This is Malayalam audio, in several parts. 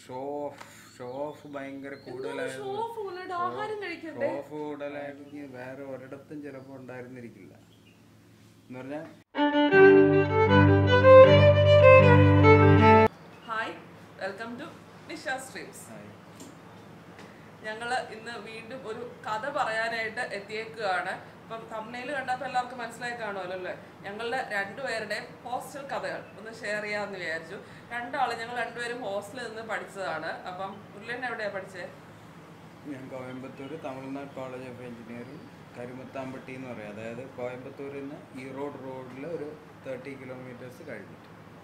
ഷോ ഓഫ് ഷോ ഓഫ് ഭയങ്കര ഷോ കൂടുതലായത് ഓഫ് ഉള്ളിട്ട് ആഹാരം കഴിക്കണ്ട ഷോ ഓഫ് കൂടുതലായിരുന്നെങ്കിൽ വേറെ ഒരിടത്തും ചിലപ്പോൾ ഉണ്ടായിരുന്നിരിക്കില്ല എന്ന് പറഞ്ഞാൽ hi welcome to Nisha streams ഞങ്ങൾ ഇന്ന് വീണ്ടും ഒരു കഥ പറയാനായിട്ട് എത്തിയേക്കുകയാണ് ഇപ്പം തമ്മനയിൽ കണ്ടപ്പോൾ എല്ലാവർക്കും മനസ്സിലായി കാണുമല്ലോ അല്ലേ ഞങ്ങളുടെ രണ്ടുപേരുടെയും ഹോസ്റ്റൽ കഥകൾ ഒന്ന് ഷെയർ ചെയ്യാമെന്ന് വിചാരിച്ചു രണ്ടാള് ഞങ്ങൾ രണ്ടുപേരും ഹോസ്റ്റലിൽ നിന്ന് പഠിച്ചതാണ് അപ്പം ഉരുളൻ എവിടെയാണ് പഠിച്ചത് ഞാൻ Coimbatore Tamil Nadu college of engineering Karumathampatti എന്ന് പറയും അതായത് കോയമ്പത്തൂരിൽ നിന്ന് ഈറോഡ് റോഡിൽ ഒരു തേർട്ടി കിലോമീറ്റേഴ്സ് കഴിഞ്ഞിട്ട്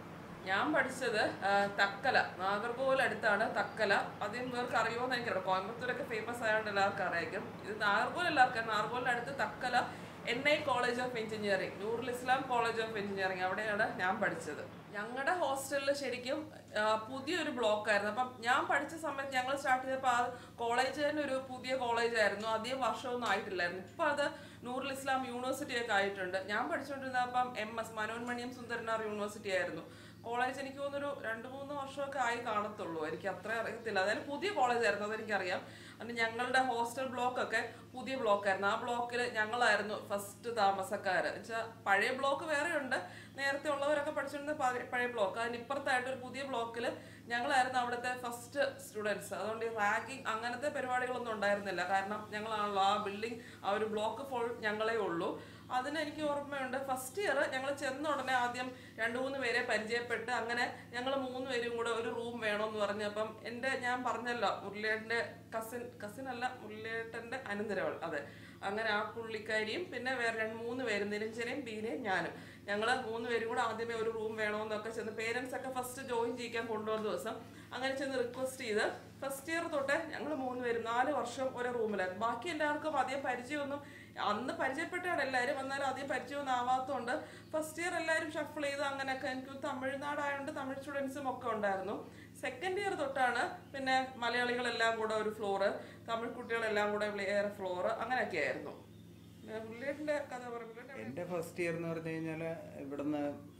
ഞാൻ പഠിച്ചത് ആ, തക്കല നാഗർകോവിൽ അടുത്താണ് തക്കല അധികം പേർക്ക് അറിയുമോന്ന് എനിക്കറിയാം കോയമ്പത്തൂരൊക്കെ ഫേമസ് ആയതുകൊണ്ട് എല്ലാവർക്കും അറിയാം ഇത് നാഗർകോവിൽ എല്ലാവർക്കും നാഗർകോവിലിന് അടുത്ത് Thuckalay N I college of engineering Noorul Islam college of engineering അവിടെയാണ് ഞാൻ പഠിച്ചത് ഞങ്ങളുടെ ഹോസ്റ്റലിൽ ശരിക്കും ആ, പുതിയൊരു ബ്ലോക്ക് ആയിരുന്നു അപ്പം ഞാൻ പഠിച്ച സമയത്ത് ഞങ്ങൾ സ്റ്റാർട്ട് ചെയ്തപ്പോൾ ആ കോളേജ് തന്നെ ഒരു പുതിയ കോളേജ് ആയിരുന്നു അധികം വർഷമൊന്നും ആയിട്ടില്ലായിരുന്നു ഇപ്പം അത് നൂറുൽ ഇസ്ലാം യൂണിവേഴ്സിറ്റി ഒക്കെ ആയിട്ടുണ്ട് ഞാൻ പഠിച്ചുകൊണ്ടിരുന്നപ്പം M S Manonmaniam Sundaranar university ആയിരുന്നു കോളേജ് എനിക്ക് തോന്നുന്നൊരു രണ്ട് മൂന്ന് വർഷമൊക്കെ ആയി കാണത്തുള്ളൂ എനിക്ക് അത്ര അറിയത്തില്ല അതായത് പുതിയ കോളേജ് ആയിരുന്നു അതെനിക്കറിയാം അതിന് ഞങ്ങളുടെ ഹോസ്റ്റൽ ബ്ലോക്ക് ഒക്കെ പുതിയ ബ്ലോക്ക് ആയിരുന്നു ആ ബ്ലോക്കിൽ ഞങ്ങളായിരുന്നു ഫസ്റ്റ് താമസക്കാർ വെച്ചാൽ പഴയ ബ്ലോക്ക് വേറെ ഉണ്ട് നേരത്തെ ഉള്ളവരൊക്കെ പഠിച്ചിരുന്ന പഴയ- പഴയ ബ്ലോക്ക് അതിന് ഇപ്പുറത്തായിട്ട് ഒരു പുതിയ ബ്ലോക്കിൽ ഞങ്ങളായിരുന്നു അവിടുത്തെ ഫസ്റ്റ് സ്റ്റുഡൻസ് അതുകൊണ്ട് റാങ്കിങ് അങ്ങനത്തെ പരിപാടികളൊന്നും ഉണ്ടായിരുന്നില്ല കാരണം ഞങ്ങളാണല്ലോ ആ ബിൽഡിംഗ് ആ ഒരു ബ്ലോക്ക് ഫുൾ ഞങ്ങളേ ഉള്ളൂ അതിന് എനിക്ക് ഓർമ്മയുണ്ട് ഫസ്റ്റ് ഇയർ ഞങ്ങൾ ചെന്ന ഉടനെ ആദ്യം രണ്ട് മൂന്ന് പേരെ പരിചയപ്പെട്ട് അങ്ങനെ ഞങ്ങൾ മൂന്ന് പേരും കൂടെ ഒരു റൂം വേണമെന്ന് പറഞ്ഞപ്പം എൻ്റെ ഞാൻ പറഞ്ഞല്ലോ മുരളിയേട്ടൻ്റെ കസിൻ കസിൻ അല്ല മുരളിയേട്ടൻ്റെ അനന്തരവൾ അതെ അങ്ങനെ ആ പുള്ളിക്കാരിയും പിന്നെ വേറെ രണ്ട് മൂന്ന് പേരും നിരഞ്ജനയും ബീനയും ഞാനും ഞങ്ങൾ മൂന്ന് പേരും കൂടെ ആദ്യമേ ഒരു റൂം വേണമെന്നൊക്കെ ചെന്ന് പേരൻസ് ഒക്കെ ഫസ്റ്റ് ജോയിൻ ചെയ്യിക്കാൻ കൊണ്ടുവന്ന ദിവസം അങ്ങനെ ചെന്ന് റിക്വസ്റ്റ് ചെയ്ത് ഫസ്റ്റ് ഇയർ തൊട്ട് ഞങ്ങൾ മൂന്ന് പേരും നാല് വർഷം ഒരു റൂമിലായിരുന്നു ബാക്കി എല്ലാവർക്കും അധികം പരിചയമൊന്നും അന്ന് പരിചയപ്പെട്ടാണ് എല്ലാവരും എന്നാലും അധികം പരിചയമൊന്നും ആവാത്തതുകൊണ്ട് ഫസ്റ്റ് ഇയർ എല്ലാവരും ഷഫിൾ ചെയ്ത് അങ്ങനെയൊക്കെ എനിക്ക് തമിഴ്നാടായതുകൊണ്ട് തമിഴ് സ്റ്റുഡൻസും ഒക്കെ ഉണ്ടായിരുന്നു സെക്കൻഡ് ഇയർ തൊട്ടാണ് പിന്നെ മലയാളികളെല്ലാം കൂടെ ഒരു ഫ്ലോറ് തമിഴ് കുട്ടികളെല്ലാം കൂടെ വേറെ ഫ്ലോറ് അങ്ങനെയൊക്കെ ആയിരുന്നു പുള്ളിയുടെ കഥ പറയുമ്പോൾ എൻ്റെ ഫസ്റ്റ് ഇയർ എന്ന് പറഞ്ഞു കഴിഞ്ഞാൽ ഇവിടുന്ന്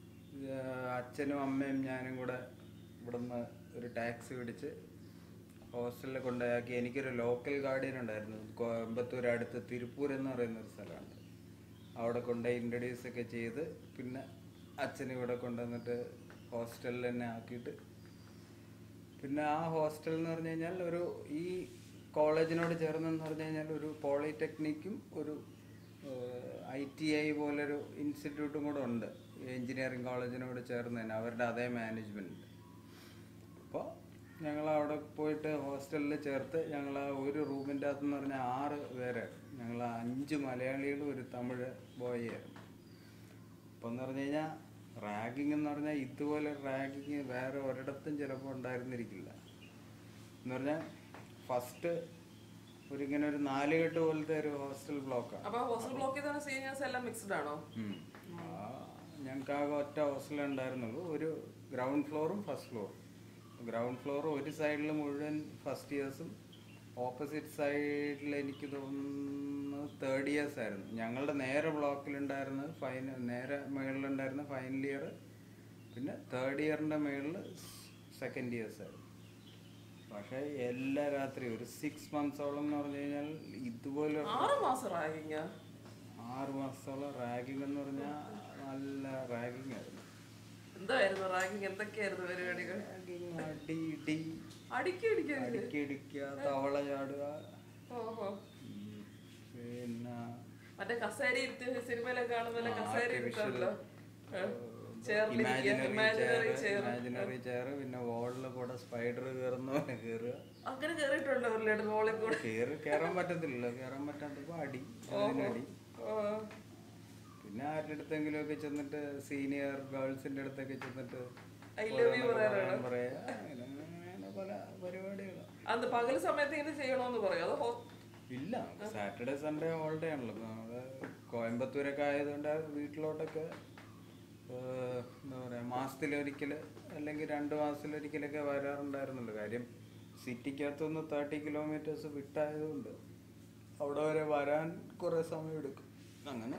ആ, അച്ഛനും അമ്മയും ഞാനും കൂടെ ഇവിടുന്ന് ഒരു ടാക്സി പിടിച്ച് ഹോസ്റ്റലിൽ കൊണ്ടുപോയാക്കി എനിക്കൊരു ലോക്കൽ ഗാർഡിയൻ ഉണ്ടായിരുന്നു കോയമ്പത്തൂർ അടുത്ത് തിരുപ്പൂർ എന്ന് പറയുന്ന ഒരു സ്ഥലമാണ് അവിടെ കൊണ്ടുപോയി ഇൻട്രൊഡ്യൂസ് ഒക്കെ ചെയ്ത് പിന്നെ അച്ഛൻ ഇവിടെ കൊണ്ടുവന്നിട്ട് ഹോസ്റ്റലിൽ തന്നെ ആക്കിയിട്ട് പിന്നെ ആ ഹോസ്റ്റൽ എന്ന് പറഞ്ഞു കഴിഞ്ഞാൽ ഒരു ഈ കോളേജിനോട് ചേർന്നെന്ന് പറഞ്ഞു കഴിഞ്ഞാൽ ഒരു പോളിടെക്നിക്കും ഒരു ഐ ടി ഐ പോലൊരു ഇൻസ്റ്റിറ്റ്യൂട്ടും കൂടെ ഉണ്ട് എഞ്ചിനീയറിംഗ് കോളേജിനോട് ചേർന്ന് തന്നെ അവരുടെ അതേ മാനേജ്മെൻറ്റ് അപ്പോൾ ഞങ്ങൾ അവിടെ പോയിട്ട് ഹോസ്റ്റലിൽ ചേർത്ത് ഞങ്ങൾ ആ ഒരു റൂമിൻ്റെ അകത്തെന്ന് പറഞ്ഞാൽ ആറ് പേരെ ഞങ്ങൾ അഞ്ച് മലയാളികളും ഒരു തമിഴ് ബോയ് ആയിരുന്നു അപ്പോൾ എന്ന് പറഞ്ഞു കഴിഞ്ഞാൽ റാഗിങ് എന്ന് പറഞ്ഞാൽ ഇതുപോലെ റാഗിങ് വേറെ ഒരിടത്തും ചിലപ്പോൾ ഉണ്ടായിരുന്നിരിക്കില്ല എന്ന് പറഞ്ഞാൽ ഫസ്റ്റ് ഒരു ഇങ്ങനെ ഒരു നാലുകെട്ട് പോലത്തെ ഒരു ഹോസ്റ്റൽ ബ്ലോക്കാണ് അപ്പൊ ഹോസ്റ്റൽ ബ്ലോക്ക് ചെയ്ത സീനിയേഴ്സ് എല്ലാം മിക്സ്ഡ് ആണോ ഞങ്ങൾക്ക് ആകെ ഒറ്റ ഹോസ്റ്റലേ ഉണ്ടായിരുന്നുള്ളൂ ഒരു ഗ്രൗണ്ട് ഫ്ലോറും ഫസ്റ്റ് ഫ്ലോറും ഗ്രൗണ്ട് ഫ്ലോർ ഒരു സൈഡിൽ മുഴുവൻ ഫസ്റ്റ് ഇയേഴ്സും ഓപ്പോസിറ്റ് സൈഡിൽ എനിക്ക് തോന്നുന്നു തേർഡ് ഇയേഴ്സ് ആയിരുന്നു ഞങ്ങളുടെ നേരെ ബ്ലോക്കിലുണ്ടായിരുന്നത് ഫൈനൽ നേരെ മുകളിലുണ്ടായിരുന്ന ഫൈനൽ ഇയർ പിന്നെ തേർഡ് ഇയറിൻ്റെ മുകളിൽ സെക്കൻഡ് ഇയേഴ്സ് ആയിരുന്നു പക്ഷേ എല്ലാ രാത്രി ഒരു സിക്സ് മന്ത്സോളം എന്ന് പറഞ്ഞു കഴിഞ്ഞാൽ ഇതുപോലെ ആറ് മാസം റാഗിങ് ആറ് മാസത്തോളം റാഗിംഗ് എന്ന് പറഞ്ഞാൽ നല്ല റാഗിംഗ് ആയിരുന്നു എന്തായിരുന്നു റാഗിങ് എന്തൊക്കെയായിരുന്നു പരിപാടികൾ റാഗിങ് അടി ഇടി അടിക്കി അടിക്കാൻ അടിക്കി ഇടിക്കുക തവള ചാടുക ഓഹോ ഉം, പിന്നെ മറ്റേ കസേര ഇരുത്തി സിനിമയിലൊക്കെ കാണുന്ന ആ, കസേര artificial, ഇരുത്തല്ലോ imaginary imaginary chair imaginary chair പിന്നെ വോളിൽ കൂടെ സ്പൈഡർ കയറുന്ന പോലെ കയറുക അങ്ങനെ കേറിയിട്ടുണ്ടോ ഉരുളയുടെ മോളിൽ കൂടെ കയറി കയറാൻ പറ്റത്തില്ലല്ലോ കയറാൻ പറ്റാത്തപ്പോൾ അടി അതിനടി ഓ. പിന്നെ ആരുടെ അടുത്തെങ്കിലും ഒക്കെ ചെന്നിട്ട് സീനിയർ ഗേൾസിന്റെ അടുത്തൊക്കെ ചെന്നിട്ട് I love you ഓരോന്നൊക്കെ പറയാനാണ്. പറയാൻ പറയാ അങ്ങനെ അങ്ങനെ പല പരിപാടികളാണ് അത് പകൽ സമയത്ത് ഇങ്ങനെ ചെയ്യണോന്ന് പറയും അതോ ഹോ- ഇല്ല സാറ്റർഡേ സൺഡേ ഹോളിഡേ ആണല്ലോ ഇപ്പൊ നമ്മള് കോയമ്പത്തൂരൊക്കെ ആയതുകൊണ്ട് വീട്ടിലോട്ടൊക്കെ ഏഹ്, എന്താ പറയാ മാസത്തിലൊരിക്കൽ അല്ലെങ്കിൽ രണ്ട് മാസത്തിലൊരിക്കലൊക്കെ വരാറുണ്ടായിരുന്നുള്ളൂ കാര്യം സിറ്റിക്കകത്തുനിന്ന് തേർട്ടി കിലോമീറ്റേഴ്സ് വിട്ടായതുകൊണ്ട് അവിടെ വരെ വരാൻ കുറേ സമയം എടുക്കും അങ്ങനെ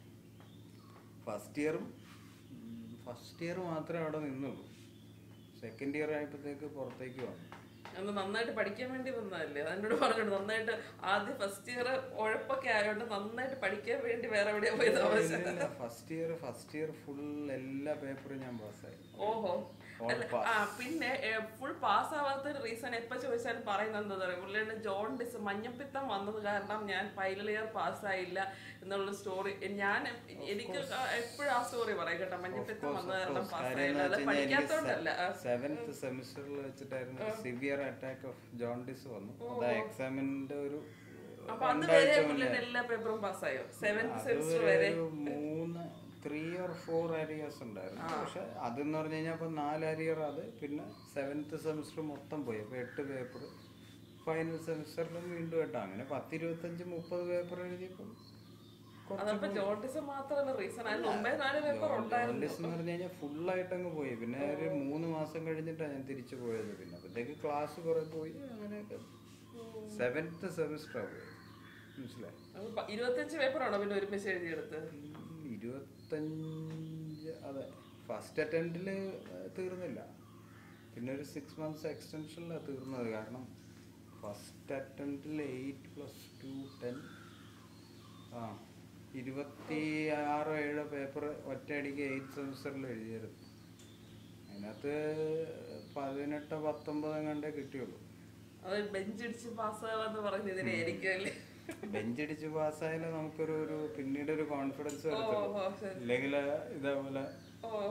ഫസ്റ്റ് ഇയറും ഫസ്റ്റ് ഇയർ മാത്രമേ അവിടെ നിന്നുള്ളൂ സെക്കൻഡ് ഇയർ ആയപ്പോഴത്തേക്ക് പുറത്തേക്ക് വന്നു അന്ന് നന്നായിട്ട് പഠിക്കാൻ വേണ്ടി വന്നതല്ലേ എന്നോട് പറഞ്ഞോണ്ട് നന്നായിട്ട് ആദ്യം ഫസ്റ്റ് ഇയർ ഉഴപ്പൊക്കെ ആയതുകൊണ്ട് നന്നായിട്ട് പഠിക്കാൻ വേണ്ടി വേറെ എവിടെയാ പോയി താമസിച്ചത് first year first year full എല്ലാ പേപ്പറും ഞാൻ പാസ്സായി ഓഹോ All അല്ല, ആ പിന്നെ ഫുൾ പാസ് ആവാത്ത റീസൺ എപ്പോ ചോദിച്ചാലും പറയുന്നത് എന്താ പറയുക പുള്ളിയുടെ ജോണ്ടിസ് മഞ്ഞപ്പിത്തം വന്നത് കാരണം ഞാൻ ഫൈനൽ ഇയർ പാസ്സായില്ല എന്നുള്ള സ്റ്റോറി ഞാൻ എനിക്ക് എപ്പോഴും ആ സ്റ്റോറി പറയും കേട്ടോ മഞ്ഞപ്പിത്തം വന്നത് കാരണം പാസ്സായില്ല അത് പഠിക്കാത്തോണ്ടല്ല ആ. സെവൻത് സെമിസ്റ്ററിൽ വെച്ചിട്ടായിരുന്നു സിവിയർ അറ്റാക്ക് ഓഫ് ജോണ്ടിസ് വന്നു അതാ എക്സാമിന്റെ ഒരു അപ്പൊ അത് വരെ പുള്ളിയുടെ എല്ലാ പേപ്പറും പാസ്സായോ സെവൻത് സെമിസ്റ്റർ അതുവരെ വരെ ഒരു മൂന്ന് ത്രീ ഓർ ഫോർ അരിയേഴ്സ് ഉണ്ടായിരുന്നു പക്ഷെ അതെന്ന് പറഞ്ഞു കഴിഞ്ഞാൽ ഇപ്പൊ നാല് അരിയർ അത് പിന്നെ സെവൻത്ത് സെമിസ്റ്റർ മൊത്തം പോയി അപ്പൊ എട്ട് പേപ്പർ ഫൈനൽ സെമിസ്റ്ററിലും വീണ്ടും എട്ട് അങ്ങനെ പത്ത് ഇരുപത്തഞ്ച് മുപ്പത് പേപ്പർ എഴുതിയപ്പോൾ അതപ്പോ ജോണ്ടിസ് മാത്രമല്ല റീസൺ അതിന് മുമ്പേ നാല് പേപ്പർ ഉണ്ടായിരുന്നു ജോർണലിസ്റ്റ് എന്ന് പറഞ്ഞു കഴിഞ്ഞാൽ ഫുള്ളായിട്ട് അങ്ങ് പോയി പിന്നെ ഒരു മൂന്ന് മാസം കഴിഞ്ഞിട്ടാണ് ഞാൻ തിരിച്ചു പോയത് പിന്നെ അപ്പോഴത്തേക്ക് ക്ലാസ് കുറെ പോയി അങ്ങനെയൊക്കെ സെവൻത്ത് സെമിസ്റ്റർ പോയി മനസ്സിലായി അപ്പൊ പ- ഇരുപത്തഞ്ച് പേപ്പറാണോ പിന്നെ ഒരുമിച്ച് എഴുതിയെടുത്ത് ഇരുപത്തഞ്ച് അതെ ഫസ്റ്റ് അറ്റംപ്റ്റിൽ തീർന്നില്ല പിന്നെ ഒരു സിക്സ് മന്ത്സ് എക്സ്റ്റൻഷനിലാണ് തീർന്നത് കാരണം ഫസ്റ്റ് അറ്റംപ്റ്റിൽ എയ്റ്റ് പ്ലസ് ടു ടെൻ ആ ഇരുപത്തി ആറോ ഏഴോ പേപ്പർ ഒറ്റയടിക്ക് എയ്റ്റ് സെമിസ്റ്ററിൽ എഴുതിയായിരുന്നു അതിനകത്ത് പതിനെട്ടോ പത്തൊമ്പതോ കണ്ടേ കിട്ടിയുള്ളൂ അത് ബെഞ്ചിടിച്ച് പാസ്സാവാന്ന് പറയുന്നത് ഇതിനായിരിക്കും അല്ലേ ബെഞ്ചടിച്ച് പാസ്സായാലേ നമുക്കൊരു ഒരു പിന്നീട് ഒരു കോൺഫിഡൻസ് ഓ വരത്തുള്ളൂ ഓ ശരി ഇല്ലെങ്കിൽ ഇതേപോലെ ഓ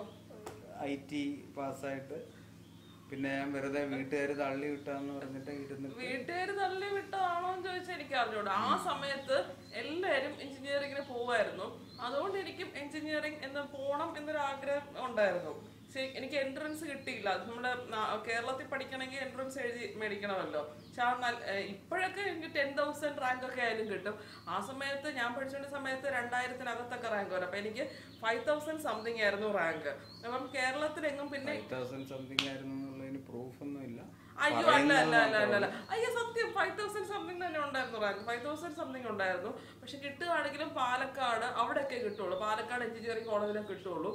ഐ ടി പാസ്സായിട്ട് പിന്നെ ഞാൻ വെറുതെ വീട്ടുകാർ തള്ളി വിട്ടാന്ന് പറഞ്ഞിട്ട് ഇരുന്നിട്ട് വീട്ടുകാർ തള്ളി വിട്ടതാണോ എന്ന് ചോദിച്ചാൽ എനിക്ക് അറിഞ്ഞൂടാ ആ സമയത്ത് എല്ലാവരും എഞ്ചിനീയറിങ്ങിന് പോവായിരുന്നു അതുകൊണ്ട് എനിക്കും എഞ്ചിനീയറിംഗ് എന്ന് പോണം എന്നൊരു ആഗ്രഹം ഉണ്ടായിരുന്നു പക്ഷെ എനിക്ക് എൻട്രൻസ് കിട്ടിയില്ല അത് നമ്മുടെ നാ- കേരളത്തിൽ പഠിക്കണമെങ്കിൽ എൻട്രൻസ് എഴുതി മേടിക്കണമല്ലോ പക്ഷെ ആ നല്ല ഏഹ് ഇപ്പോഴൊക്കെ എനിക്ക് ടെൻ തൗസൻഡ് റാങ്ക് ഒക്കെ ആയാലും കിട്ടും ആ സമയത്ത് ഞാൻ പഠിച്ചുകൊണ്ട സമയത്ത് രണ്ടായിരത്തിനകത്തൊക്കെ റാങ്ക് വരും അപ്പം എനിക്ക് ഫൈവ് തൗസൻഡ് സംതിങ് ആയിരുന്നു റാങ്ക് അപ്പം കേരളത്തിലെങ്ങും പിന്നെ ഫൈവ് തൗസൻഡ് സംതിങ് ആയിരുന്നു എന്നുള്ളതിന് പ്രൂഫ് ഒന്നും ഇല്ല അയ്യോ അല്ല അല്ല അല്ല അല്ല അല്ല അയ്യോ സത്യം ഫൈവ് തൗസൻഡ് സംതിങ് തന്നെ ഉണ്ടായിരുന്നു റാങ്ക് ഫൈവ് തൗസൻഡ് സംതിങ് ഉണ്ടായിരുന്നു പക്ഷെ കിട്ടുകയാണെങ്കിലും പാലക്കാട് അവിടെയൊക്കെ കിട്ടുള്ളൂ പാലക്കാട് എഞ്ചിനീയറിംഗ് കോളേജിലേ കിട്ടുള്ളൂ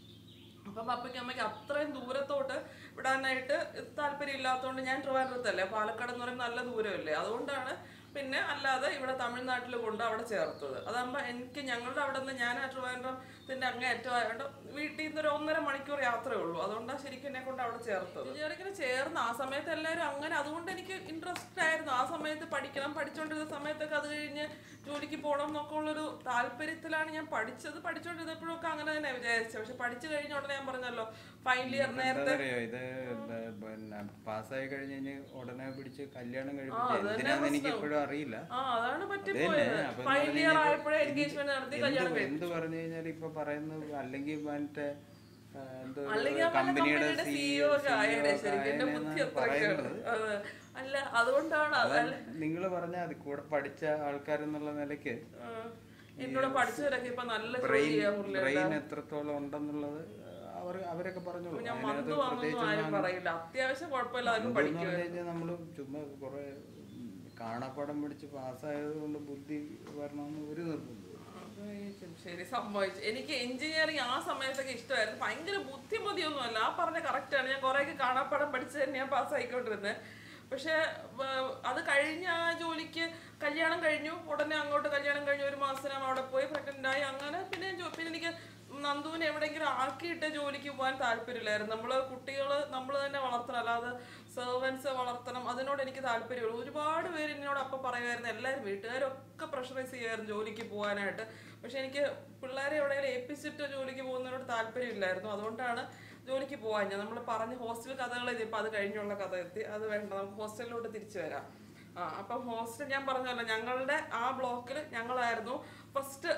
അപ്പം അപ്പയ്ക്ക് അമ്മയ്ക്ക് അത്രയും ദൂരത്തോട്ട് വിടാനായിട്ട് താല്പര്യം ഇല്ലാത്തതുകൊണ്ട് ഞാൻ ട്രിവാൻഡ്രത്തല്ലേ പാലക്കാട് എന്ന് പറയുമ്പോൾ നല്ല ദൂരമല്ലേ അതുകൊണ്ടാണ് പിന്നെ അല്ലാതെ ഇവിടെ തമിഴ്നാട്ടിൽ കൊണ്ട് അവിടെ ചേർത്തത് അതാകുമ്പോൾ എനിക്ക് ഞങ്ങളുടെ അവിടെ നിന്ന് ഞാൻ ആ ട്രിവാൻഡ്രത്തിന്റെ അങ്ങേ അറ്റമായതുകൊണ്ട് വീട്ടിൽ നിന്ന് ഒരു ഒന്നര മണിക്കൂർ യാത്രയേ ഉള്ളൂ അതുകൊണ്ടാണ് ശരിക്കും എന്നെ കൊണ്ട് അവിടെ ചേർത്തത് എഞ്ചിനീയറിംഗിന് ചേർന്ന് ആ സമയത്ത് എല്ലാവരും അങ്ങനെ അതുകൊണ്ട് എനിക്ക് ഇൻട്രസ്റ്റ് ആയിരുന്നു ആ സമയത്ത് പഠിക്കണം പഠിച്ചുകൊണ്ടിരുന്ന സമയത്തൊക്കെ അത് കഴിഞ്ഞ് ജോലിക്ക് പോകണം എന്നൊക്കെ ഉള്ളൊരു താല്പര്യത്തിലാണ് ഞാൻ പഠിച്ചത് പഠിച്ചുകൊണ്ടിരുന്നപ്പോഴൊക്കെ അങ്ങനെ തന്നെ വിചാരിച്ചത് പക്ഷെ പഠിച്ചു കഴിഞ്ഞ ഉടനെ ഞാൻ പറഞ്ഞല്ലോ ഫൈനൽ ഇയർ നേരത്തെ അറിയോ ഇത് എന്താ പിന്നെ പാസ്സായി കഴിഞ്ഞ് കഴിഞ്ഞ് ഉടനെ പിടിച്ച് കല്യാണം കഴിപ്പിച്ച് എന്തിനാന്ന് എനിക്ക് ഇപ്പോഴും അറിയില്ല ആ അതാണ് അതന്നെ, പറ്റിപ്പോയത് അപ്പൊ ഫൈനൽ ഇയർ ആയപ്പോഴേ എൻഗേജ്മെന്റ് നടത്തി കല്യാണം എന്ത് കഴിച്ചു എന്ത് പറഞ്ഞു കഴിഞ്ഞാൽ ഇപ്പൊ പറയുന്നത് അല്ലെങ്കിൽ മറ്റേ ആ, എന്തോ ഒരു അല്ലെങ്കിൽ ആ വല്ല കമ്പനിയുടെ കമ്പനിയുടെ CEO സിഇഒ ഒക്കെ ആയേനെ ശരിക്കും എന്റെ ആയേനെന്നാണ് ബുദ്ധി അത്രയൊക്കെയാണ് പറയുന്നത്. അതെ. അല്ല അതുകൊണ്ടാണ് അത് അല്ല നിങ്ങൾ പറഞ്ഞ അത് കൂടെ പഠിച്ച ആൾക്കാരെന്നുള്ള നിലയ്ക്ക് ആ, എന്നോട് പഠിച്ചവരൊക്കെ ഇപ്പൊ നല്ല ബ്രെയിൻ ജോലിയാ പുള്ളി ബ്രെയിൻ എത്രത്തോളം ഉണ്ടെന്നുള്ളത് അവർ അവരൊക്കെ പറഞ്ഞോളൂ ഞാൻ അതിനകത്ത് മന്ത് വന്നൊന്നും പ്രത്യേകിച്ച് ആരും പറയില്ല അത്യാവശ്യം കുഴപ്പമില്ല ആരും എന്ന് പഠിക്കും പറഞ്ഞു കഴിഞ്ഞാൽ നമ്മൾ ചുമ്മാ കുറെ കാണാപ്പാടം പിടിച്ച് പാസ്സായത് കൊണ്ട് ബുദ്ധി വരണമെന്ന് ഒരു നിർബന്ധം ആയിരിക്കും. ശരി സംഭവിച്ചു എനിക്ക് എഞ്ചിനീയറിംഗ് ആ സമയത്തൊക്കെ ഇഷ്ടമായിരുന്നു ഭയങ്കര ബുദ്ധിമതിയൊന്നും അല്ല ആ പറഞ്ഞ കറക്റ്റാണ് ഞാൻ കുറേയൊക്കെ കാണാപ്പാടം പഠിച്ച് തന്നെ ഞാൻ പാസ്സായിക്കൊണ്ടിരുന്നത് പക്ഷെ വ- അത് കഴിഞ്ഞ ആ ജോലിക്ക് കല്യാണം കഴിഞ്ഞു ഉടനെ അങ്ങോട്ട് കല്യാണം കഴിഞ്ഞു ഒരു മാസം അവിടെ പോയി പ്രഗ്നന്റ് ആയി അങ്ങനെ പിന്നെ ജോ- പിന്നെ എനിക്ക് നന്ദുവിനെ എവിടെയെങ്കിലും ആക്കിയിട്ട് ജോലിക്ക് പോകാൻ താല്പര്യമില്ലായിരുന്നു നമ്മൾ കുട്ടികൾ നമ്മൾ തന്നെ വളർത്തണം അല്ലാതെ സെർവൻസ് വളർത്തണം അതിനോട് എനിക്ക് താല്പര്യമുള്ളൂ ഒരുപാട് പേര് എന്നോട് അപ്പം പറയുമായിരുന്നു എല്ലാവരും വീട്ടുകാരൊക്കെ പ്രഷറൈസ് ചെയ്യുമായിരുന്നു ജോലിക്ക് പോകാനായിട്ട് പക്ഷെ എനിക്ക് പിള്ളേരെ എവിടെയെങ്കിലും ഏൽപ്പിച്ചിട്ട് ജോലിക്ക് പോകുന്നതിനോട് താല്പര്യമില്ലായിരുന്നു അതുകൊണ്ടാണ് ജോലിക്ക് പോകാൻ ഞാൻ നമ്മൾ പറഞ്ഞ ഹോസ്റ്റൽ കഥകൾ ഇതിപ്പോൾ അത് കഴിഞ്ഞുള്ള കഥ എത്തി അത് വേണ്ട നമുക്ക് ഹോസ്റ്റലിലോട്ട് തിരിച്ചു വരാം ആ അപ്പം ഹോസ്റ്റൽ ഞാൻ പറഞ്ഞല്ലോ ഞങ്ങളുടെ ആ ബ്ലോക്കിൽ ഞങ്ങളായിരുന്നു ഫസ്റ്റ്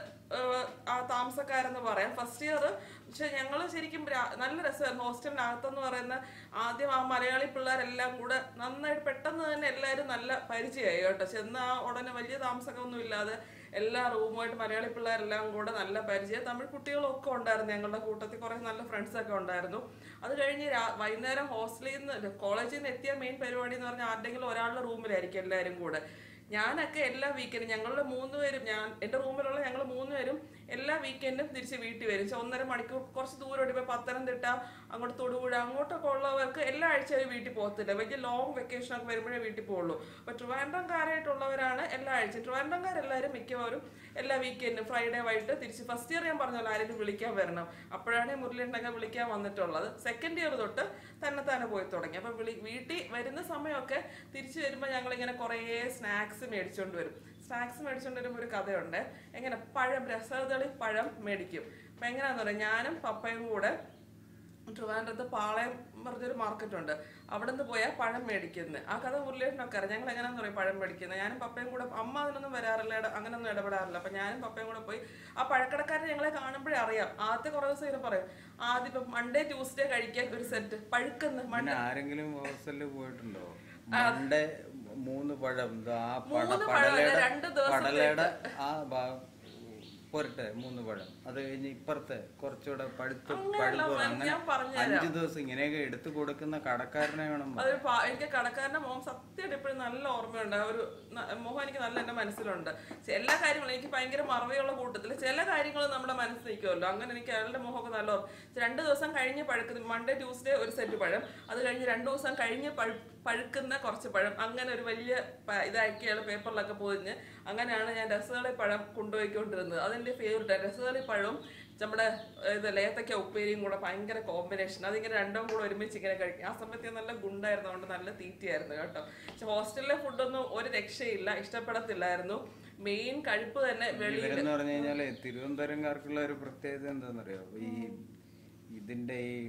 ആ താമസക്കാരെന്ന് പറയാം ഫസ്റ്റ് ഇയർ പക്ഷെ ഞങ്ങൾ ശരിക്കും രാ- നല്ല രസമായിരുന്നു ഹോസ്റ്റലിനകത്തെന്ന് പറയുന്ന ആദ്യം ആ മലയാളി പിള്ളേരെല്ലാം കൂടെ നന്നായിട്ട് പെട്ടെന്ന് തന്നെ എല്ലാവരും നല്ല പരിചയമായി കേട്ടോ ചെന്ന് ആ ഉടനെ വലിയ താമസമൊന്നും ഇല്ലാതെ എല്ലാ റൂമുമായിട്ട് മലയാളി പിള്ളേരെല്ലാം കൂടെ നല്ല പരിചയം തമിഴ് കുട്ടികളൊക്കെ ഉണ്ടായിരുന്നു ഞങ്ങളുടെ കൂട്ടത്തിൽ കുറേ നല്ല ഫ്രണ്ട്സൊക്കെ ഉണ്ടായിരുന്നു അത് കഴിഞ്ഞ് രാ- വൈകുന്നേരം ഹോസ്റ്റലിൽ നിന്ന് കോളേജിൽ നിന്ന് എത്തിയ മെയിൻ പരിപാടി എന്ന് പറഞ്ഞാൽ ആരുടെങ്കിലും ഒരാളുടെ റൂമിലായിരിക്കും എല്ലാവരും കൂടെ ഞാനൊക്കെ എല്ലാ വീക്കിലും ഞങ്ങളുടെ മൂന്ന് പേരും ഞാൻ എൻ്റെ റൂമിലുള്ള ഞങ്ങൾ മൂന്ന് പേരും എല്ലാ വീക്കെൻഡും തിരിച്ച് വീട്ടിൽ വരും പക്ഷെ ഒന്നര മണിക്കൂർ കുറച്ച് ദൂരം ഇപ്പോൾ പത്തനംതിട്ട അങ്ങോട്ട് തൊടുപുഴ അങ്ങോട്ടൊക്കെ ഉള്ളവർക്ക് എല്ലാ ആഴ്ചയും വീട്ടിൽ പോകത്തില്ല വലിയ ലോങ് വെക്കേഷൻ ഒക്കെ വരുമ്പോഴേ വീട്ടിൽ പോകുള്ളൂ അപ്പോൾ ട്രിവാൻഡ്രംകാരായിട്ടുള്ളവരാണ് എല്ലാ ആഴ്ചയും ട്രിവാൻഡ്രംകാരെല്ലാവരും മിക്കവാറും എല്ലാ വീക്കെൻഡും ഫ്രൈഡേ വൈകിട്ട് തിരിച്ച് ഫസ്റ്റ് ഇയർ ഞാൻ പറഞ്ഞല്ലോ ആരെങ്കിലും വിളിക്കാൻ വരണം അപ്പോഴാണ് മുരളിയുണ്ടൊക്കെ വിളിക്കാൻ വന്നിട്ടുള്ളത് സെക്കൻഡ് ഇയർ തൊട്ട് തന്നെ തന്നെ പോയി തുടങ്ങി അപ്പം വിളി വീട്ടിൽ വരുന്ന സമയമൊക്കെ തിരിച്ചു വരുമ്പോൾ ഞങ്ങളിങ്ങനെ കുറേ സ്നാക്സ് മേടിച്ചുകൊണ്ട് വരും സ്നാക്സ് മേടിച്ചുകൊണ്ട് വരുമ്പോൾ ഒരു കഥയുണ്ട് എങ്ങനെ പഴം രസതളി പഴം മേടിക്കും അപ്പം എങ്ങനെയാണെന്ന് പറയാം ഞാനും പപ്പയും കൂടെ ട്രിവാൻഡ്രത്ത് പാളയം പറഞ്ഞൊരു മാർക്കറ്റ് ഉണ്ട് അവിടെ നിന്ന് പോയാൽ പഴം മേടിക്കുന്നത് ആ കഥ മുരളിയേട്ടനൊക്കെ അറിയാം ഞങ്ങൾ എങ്ങനെയാണെന്ന് പറയും പഴം മേടിക്കുന്നത് ഞാനും പപ്പയും കൂടെ അമ്മ അതിനൊന്നും വരാറില്ല ഇട- അങ്ങനൊന്നും ഇടപെടാറില്ല അപ്പം ഞാനും പപ്പയും കൂടെ പോയി ആ പഴക്കടക്കാരൻ ഞങ്ങളെ കാണുമ്പോഴേ അറിയാം ആദ്യത്തെ കുറേ ദിവസം ഇങ്ങനെ പറയും ആദ്യം ഇപ്പം മൺഡേ ട്യൂസ്ഡേ കഴിക്കാൻ ഒരു സെറ്റ് പഴുക്കുന്ന പിന്നെ ആരെങ്കിലും ഹോസ്റ്റലിൽ പോയിട്ടുണ്ടോ മണ്ടേ മൂന്ന് പഴം ദാ ആ പട മൂന്ന് പഴമല്ല, പടലയുടെ രണ്ട് ദിവസത്തേക്ക്. പടലയുടെ ആ ഭാഗം പോരട്ടെ മൂന്ന് പഴം അത് കഴിഞ്ഞ് ഇപ്പുറത്തെ കുറച്ചുകൂടെ പഴുത്ത് അങ്ങനെയല്ല, പഴുപ്പ് ഞാൻ അങ്ങനെ പറഞ്ഞുതരാം. അഞ്ചു ദിവസം ഇങ്ങനെയൊക്കെ എടുത്തു കൊടുക്കുന്ന കടക്കാരനെ വേണം പറയാൻ. അതൊരു പാ- എനിക്ക് കടക്കാരന്റെ മോഹം സത്യമായിട്ട് ഇപ്പോഴും നല്ല ഓർമ്മയുണ്ട് ആ ഒരു ന- മോഹം എനിക്ക് നല്ല എന്റെ മനസ്സിലുണ്ട് ചെ- എല്ലാ കാര്യങ്ങളും എനിക്ക് ഭയങ്കര മറവിയുള്ള കൂട്ടത്തിൽ ചില കാര്യങ്ങൾ നമ്മുടെ മനസ്സിൽ നിൽക്കുമല്ലോ അങ്ങനെ എനിക്ക് അയാളുടെ മോഹമൊക്കെ നല്ല ഓർമ്മ രണ്ട് ദിവസം കഴിഞ്ഞ് പഴുക്കുന്ന മൺഡേ ട്യൂസ്ഡേ ഒരു സെറ്റ് പഴം അത് കഴിഞ്ഞ് രണ്ട് ദിവസം കഴിഞ്ഞ് പഴു- പഴുക്കുന്ന കുറച്ച് പഴം അങ്ങനെ ഒരു വലിയ പ- ഇതാക്കി അയാൾ പേപ്പറിലൊക്കെ പൊതിഞ്ഞ് അങ്ങനെയാണ് ഞാൻ രസകളി പഴം കൊണ്ടുപോയിക്കൊണ്ടിരുന്നത് അതെന്റെ ഫേവറേറ്റ് രസകളി പഴവും നമ്മുടെ ഇത് ലേത്തക്ക ഉപ്പേരിയും കൂടെ ഭയങ്കര കോമ്പിനേഷൻ അതിങ്ങനെ രണ്ടും കൂടെ ഒരുമിച്ച് ഇങ്ങനെ കഴിക്കും ആ സമയത്ത് ഞാൻ നല്ല ഗുണ്ടായിരുന്നതുകൊണ്ട് നല്ല തീറ്റയായിരുന്നു കേട്ടോ പക്ഷെ ഹോസ്റ്റലിലെ ഫുഡൊന്നും ഒരു രക്ഷയില്ല ഇഷ്ടപ്പെടത്തില്ലായിരുന്നു മെയിൻ കഴിപ്പ് തന്നെ വെളിയിൽ ഇവരെന്ന് പറഞ്ഞു കഴിഞ്ഞാല് തിരുവനന്തപുരംകാർക്കുള്ള ഒരു പ്രത്യേകത എന്താണെന്നറിയോ ഈ ഇതിന്റെ ഈ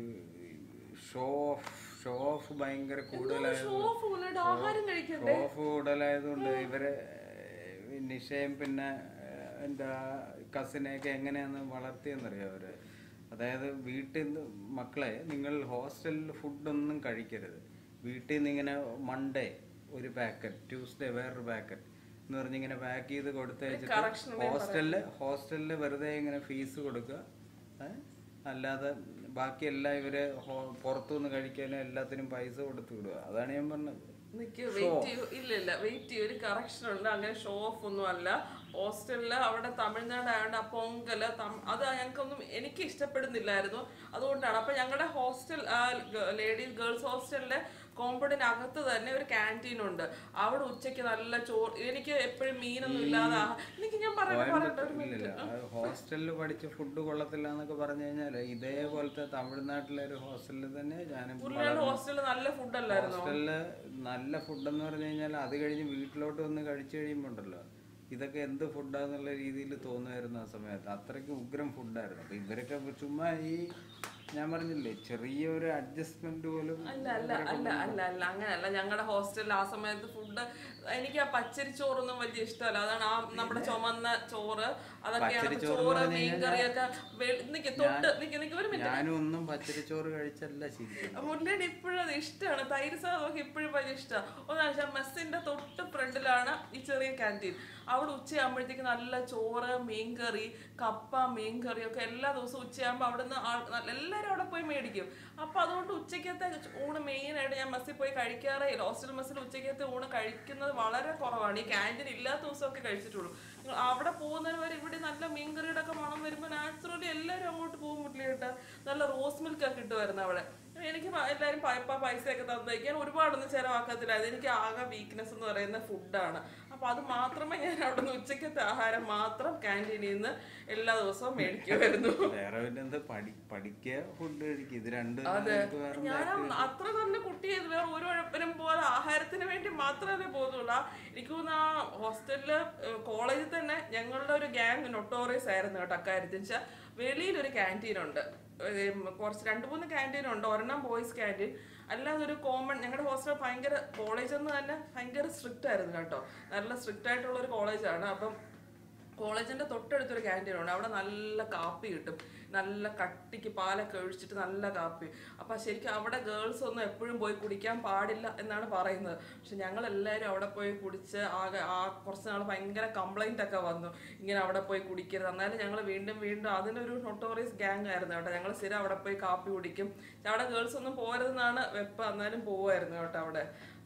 ഷോ ഓഫ് ഷോ ഓഫ് ഭയങ്കര കൂടുതലായത് ഷോ ഓഫ് കൊണ്ടിട്ട് ആഹാരം കഴിക്കും ഷോ ഓഫ് കൂടുതലായതുകൊണ്ട് ഇവരെ ഏഹ്, നിഷയും പിന്നെ ഏഹ്, എന്താ കസിനെയൊക്കെ എങ്ങനെയാന്ന് വളർത്തിയെന്നറിയോ അവര് അതായത് വീട്ടിൽ നിന്ന് മക്കളെ നിങ്ങൾ ഹോസ്റ്റലിൽ ഫുഡൊന്നും കഴിക്കരുത് വീട്ടിൽ നിന്ന് ഇങ്ങനെ മൺഡേ ഒരു പാക്കറ്റ് ട്യൂസ്ഡേ വേറൊരു പാക്കറ്റ് എന്ന് പറഞ്ഞിങ്ങനെ പാക്ക് ചെയ്ത് കൊടുത്തു correction വെച്ചിട്ട് ഹോസ്റ്റലില് ഹോസ്റ്റലില് വെറുതെ ഇങ്ങനെ ഫീസ് കൊടുക്കുക ഏ? അല്ലാതെ ബാക്കി എല്ലാം ഇവര് ഹോ- പുറത്തുനിന്ന് കഴിക്കാനും എല്ലാത്തിനും പൈസ കൊടുത്തു വിടുക അതാണ് ഞാൻ പറഞ്ഞത് നിക്ക് വെയിറ്റ് ചെയ്യൂ ഇല്ല ഇല്ല വെയിറ്റ് ചെയ്യൂ ഒരു കറക്ഷൻ ഉണ്ട് അങ്ങനെ ഷോ ഓഫ് ഒന്നും അല്ല ഹോസ്റ്റലില് അവിടെ തമിഴ്നാട് ആയതുകൊണ്ട് ആ പൊങ്കല് തം- അത് ഞങ്ങൾക്കൊന്നും എനിക്ക് ഇഷ്ടപ്പെടുന്നില്ലായിരുന്നു അതുകൊണ്ടാണ് അപ്പൊ ഞങ്ങളുടെ ഹോസ്റ്റൽ ലേഡീസ് ഗേൾസ് ഹോസ്റ്റലിലെ കോമ്പൗണ്ടിനകത്ത് തന്നെ ഒരു ക്യാൻറ്റീൻ ഉണ്ട് അവിടെ ഉച്ചയ്ക്ക് നല്ല ചോറ് എനിക്ക് എപ്പോഴും മീനൊന്നും ഇല്ലാതെ ആഹാ- എനിക്ക് ഞാൻ പറയട്ടെ പറയട്ടെ ഒരു മിനിറ്റ് ഇല്ലില്ല ഹോസ്റ്റലിൽ പഠിച്ച ഫുഡ് കൊള്ളത്തില്ല എന്നൊക്കെ പറഞ്ഞു കഴിഞ്ഞാല് ഇതേപോലത്തെ തമിഴ്നാട്ടിലെ ഒരു ഹോസ്റ്റലിൽ തന്നെ ഞാനും പുള്ളിയുടെ ഹോസ്റ്റലിൽ നല്ല ഫുഡ് അല്ലായിരുന്നു ഹോസ്റ്റലില് നല്ല ഫുഡെന്ന് പറഞ്ഞു കഴിഞ്ഞാൽ അത് കഴിഞ്ഞ് വീട്ടിലോട്ട് വന്ന് കഴിച്ചു കഴിയുമ്പോൾ ഉണ്ടല്ലോ ഇതൊക്കെ എന്ത് ഫുഡാന്നുള്ള രീതിയിൽ തോന്നുമായിരുന്നു ആ സമയത്ത് അത്രയ്ക്ക് ഉഗ്രം ഫുഡായിരുന്നു അപ്പൊ ഇവരൊക്കെ ചുമ്മാ ഈ ഞാൻ പറഞ്ഞില്ലേ ചെറിയൊരു അഡ്ജസ്റ്റ്മെന്റ് പോലും അല്ല അല്ല അല്ല അല്ല അല്ല അങ്ങനെയല്ല ഞങ്ങളുടെ ഹോസ്റ്റലിൽ ആ സമയത്ത് ഫുഡ് എനിക്ക് ആ പച്ചരി ചോറൊന്നും വലിയ ഇഷ്ടമല്ല അതാണ് ആ നമ്മുടെ ചുമന്ന ചോറ് അതൊക്കെയാണ് പച്ചരി ചോറ് ചോറ് എന്ന് മീൻകറിയൊക്കെ വെ- നിക്ക് തൊട്ട് നിക്ക് നിക്ക് ഒരു മിനിറ്റ് ഞാനും ഒന്നും പച്ചരിച്ചോറ് കഴിച്ചല്ല ശീലിക്കുന്നത് മുരളിയുടെ ഇപ്പോഴും അത് ഇഷ്ടമാണ് തൈര് സാധനമൊക്കെ ഇപ്പോഴും വലിയ ഇഷ്ടമാണ് ഒന്നാണ് വെച്ചാൽ മെസ്സിന്റെ തൊട്ട് ഫ്രണ്ടിലാണ് ഈ ചെറിയ ക്യാൻറ്റീൻ അവിടെ ഉച്ചയാകുമ്പോഴത്തേക്ക് നല്ല ചോറ് മീൻകറി കപ്പ മീൻകറി ഒക്കെ എല്ലാ ദിവസവും ഉച്ചയാകുമ്പോൾ അവിടെ നിന്ന് എല്ലാവരും അവിടെ പോയി മേടിക്കും അപ്പൊ അതുകൊണ്ട് ഉച്ചക്കത്തെ ഊണ് മെയിനായിട്ട് ഞാൻ മെസ്സിൽ പോയി കഴിക്കാറേ ഇല്ല ഹോസ്റ്റൽ മെസ്സിൽ ഉച്ചക്കത്തെ ഊണ് കഴിക്കുന്നത് വളരെ കുറവാണ് ഈ ക്യാൻറ്റീൻ ഇല്ലാത്ത ദിവസമൊക്കെ കഴിച്ചിട്ടുള്ളൂ നിങ്ങൾ അവിടെ പോകുന്നതിന് വരെ ഇവിടെ നല്ല മീൻകറിയുടെ ഒക്കെ മണം വരുമ്പോൾ നാച്ചുറലി എല്ലാവരും അങ്ങോട്ട് പോകും മുട്ടിലിട്ട് നല്ല റോസ് മിൽക്ക് ഒക്കെ ഇട്ടുമായിരുന്നു അവിടെ എനിക്ക് പ- എല്ലാവരും പൈപ്പ പൈസയൊക്കെ തന്നേക്കാൻ ഒരുപാടൊന്നും ചിലവാക്കത്തില്ല അതെനിക്ക് ആകെ വീക്ക്നെസ് എന്ന് പറയുന്ന ഫുഡാണ് അപ്പൊ അത് മാത്രമേ ഞാൻ അവിടെ നിന്ന് ഉച്ചക്കത്തെ ആഹാരം മാത്രം ക്യാൻറ്റീനിൽ നിന്ന് എല്ലാ ദിവസവും മേടിക്കുമായിരുന്നു വേറെ പിന്നെ എന്താ പഠി പഠിക്കുക ഫുഡ് കഴിക്കുക ഇത് രണ്ടും അതെ നമുക്ക് വേറെ ഞാൻ അത്ര നല്ല കുട്ടിയത് വേറെ ഒരു ഉഴപ്പനും പോലെ ആഹാരത്തിന് വേണ്ടി മാത്രമേ പോകുന്നുള്ളൂ എനിക്ക് തോന്നുന്നു ആ ഹോസ്റ്റലില് കോളേജിൽ തന്നെ ഞങ്ങളുടെ ഒരു ഗ്യാങ് നൊട്ടോറിയസ് ആയിരുന്നു കേട്ടോ അക്കാര്യത്തിൽ വെച്ചാൽ വെളിയിലൊരു ക്യാൻറ്റീൻ ഉണ്ട് ഏം, കുറച്ച് രണ്ട് മൂന്ന് ക്യാൻറ്റീൻ ഉണ്ട് ഒരെണ്ണം ബോയ്സ് ക്യാൻറ്റീൻ അല്ലാതെ ഒരു കോമൺ ഞങ്ങളുടെ ഹോസ്റ്റൽ ഭയങ്കര കോളേജ് എന്ന് തന്നെ ഭയങ്കര സ്ട്രിക്റ്റ് ആയിരുന്നു കേട്ടോ നല്ല സ്ട്രിക്റ്റ് ആയിട്ടുള്ള ഒരു കോളേജാണ് അപ്പം കോളേജിന്റെ തൊട്ടടുത്തൊരു ക്യാൻറ്റീൻ ഉണ്ട് അവിടെ നല്ല കാപ്പി കിട്ടും നല്ല കട്ടിക്ക് പാലൊക്കെ ഒഴിച്ചിട്ട് നല്ല കാപ്പി അപ്പൊ ശരിക്കും അവിടെ ഗേൾസ് ഒന്നും എപ്പോഴും പോയി കുടിക്കാൻ പാടില്ല എന്നാണ് പറയുന്നത് പക്ഷെ ഞങ്ങൾ എല്ലാവരും അവിടെ പോയി കുടിച്ച് ആകെ ആ കുറച്ച് നാൾ ഭയങ്കര കംപ്ലൈന്റ് ഒക്കെ വന്നു ഇങ്ങനെ അവിടെ പോയി കുടിക്കരുത് എന്നാലും ഞങ്ങൾ വീണ്ടും വീണ്ടും അതിനൊരു നൊട്ടോറിയസ് ഗ്യാങ് ആയിരുന്നു കേട്ടോ ഞങ്ങൾ സ്ഥിരം അവിടെ പോയി കാപ്പി കുടിക്കും അവിടെ ഗേൾസ് ഒന്നും പോരുതെന്നാണ് വെപ്പ് എന്നാലും പോവായിരുന്നു കേട്ടോ അവിടെ